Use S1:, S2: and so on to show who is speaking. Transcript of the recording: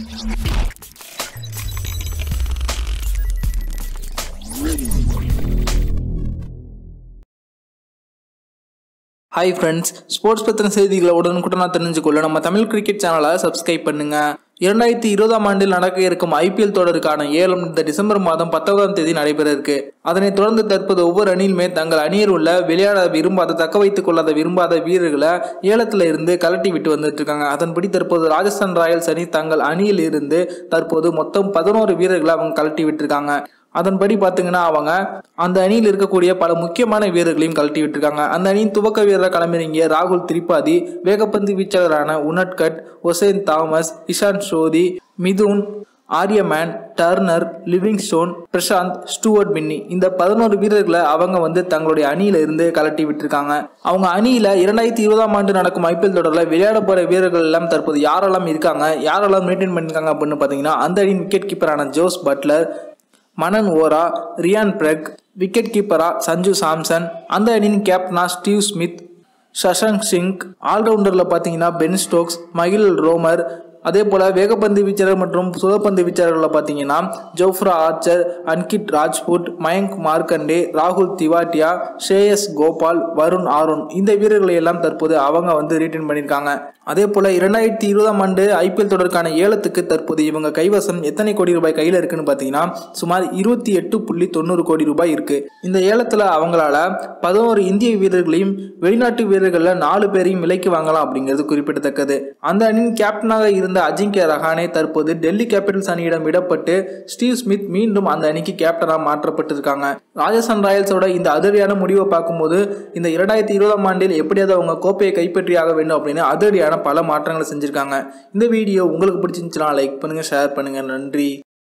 S1: hi friends sports பற்றின செய்திகளை உடனுக்குடனாக தெரிஞ்சுக்கொள்ள நம்ம தமிழ் கிரிக்கெட் சேனலை சப்ஸ்கிரைப் பண்ணுங்க இரண்டாயிரத்தி இருபதாம் ஆண்டில் நடக்க இருக்கும் ஐபிஎல் தொடருக்கான ஏலம் இந்த டிசம்பர் மாதம் பத்தொன்பதாம் தேதி நடைபெற இருக்கு அதனைத் தொடர்ந்து தற்போது ஒவ்வொரு அணியிலுமே தங்கள் அணியில் உள்ள விளையாட விரும்பாத தக்க வைத்துக் கொள்ளாத விரும்பாத வீரர்களை ஏலத்தில் இருந்து கலட்டி விட்டு வந்துட்டு இருக்காங்க அதன்படி தற்போது ராஜஸ்தான் ராயல்ஸ் அணி தங்கள் அணியில் இருந்து தற்போது மொத்தம் பதினோரு வீரர்களை அவங்க கலட்டி விட்டுருக்காங்க அதன்படி பார்த்தீங்கன்னா அவங்க அந்த அணியில் இருக்கக்கூடிய பல முக்கியமான வீரர்களையும் கழட்டி விட்டுருக்காங்க அந்த அணியின் துவக்க வீரர் களமிறங்கிய ராகுல் திரிபாதி வேகப்பந்து வீச்சாளரான Unadkat Oshane Thomas Ishan Sodhi Midhun Aryaman Turner Livingstone Prashant Stuart Binny இந்த பதினோரு வீரர்களை அவங்க வந்து தங்களுடைய அணியில இருந்து கலட்டி விட்டுருக்காங்க அவங்க அணியில இரண்டாயிரத்தி இருபதாம் ஆண்டு நடக்கும் ஐபிஎல் தொடரில் விளையாட போற வீரர்கள் எல்லாம் தற்போது யாரெல்லாம் இருக்காங்க யாரெல்லாம் மெயின்டைன் பண்ணிருக்காங்க அப்படின்னு பார்த்தீங்கன்னா அந்த அணியின் விக்கெட் கீப்பரான Jos Buttler Manan Vohra Riyan Parag wicket கீப்பரா சஞ்சு சாம்சன் அந்த அணியின் கேப்டனா ஸ்டீவ் ஸ்மித் சஷாங்க் சிங் ஆல்ரவுண்டரில் பார்த்தீங்கன்னா பென் ஸ்டோக்ஸ் மகில் ரோமர் அதே போல் வேகப்பந்து வீச்சாளர் மற்றும் சுதப்பந்து வீச்சாளர்களில் பார்த்தீங்கன்னா ஜோஃப்ரா ஆர்ச்சர் அன்கிட் ராஜ்புட் மயங்க் மார்க்கண்டே ராகுல் திவாட்டியா ஷேயஸ் கோபால் வருண் ஆருண் இந்த வீரர்களை எல்லாம் தற்போது அவங்க வந்து ரீட்டைன் பண்ணியிருக்காங்க அதே போல் இரண்டாயிரத்தி இருபதாம் ஆண்டு ஐபிஎல் தொடருக்கான ஏலத்துக்கு தற்போது இவங்க கைவசம் எத்தனை கோடி ரூபாய் கையில் இருக்குன்னு பார்த்தீங்கன்னா சுமார் இருபத்தி எட்டு புள்ளி தொண்ணூறு கோடி ரூபாய் இருக்கு இந்த ஏலத்தில் அவங்களால பதினோரு இந்திய வீரர்களையும் வெளிநாட்டு வீரர்களில் நாலு பேரையும் விலைக்கு வாங்கலாம் அப்படிங்கிறது குறிப்பிடத்தக்கது அந்த அணியின் கேப்டனாக இருந்த அஜிங்கிய ரஹானே தற்போது டெல்லி கேபிட்டல்ஸ் அணியிடம் விடப்பட்டு ஸ்டீவ் ஸ்மித் மீண்டும் அந்த அணிக்கு கேப்டனாக மாற்றப்பட்டிருக்காங்க ராஜஸ்தான் ராயல்ஸோட இந்த அதிரடியான முடிவை பார்க்கும்போது இந்த இரண்டாயிரத்தி இருபதாம் ஆண்டில் எப்படியாவது அவங்க கோப்பையை கைப்பற்றியாக வேண்டும் அப்படின்னு அதிரடியான பல மாற்றங்களை செஞ்சிருக்காங்க இந்த வீடியோ உங்களுக்கு பிடிச்சிருந்துச்சுன்னா லைக் பண்ணுங்க ஷேர் பண்ணுங்க நன்றி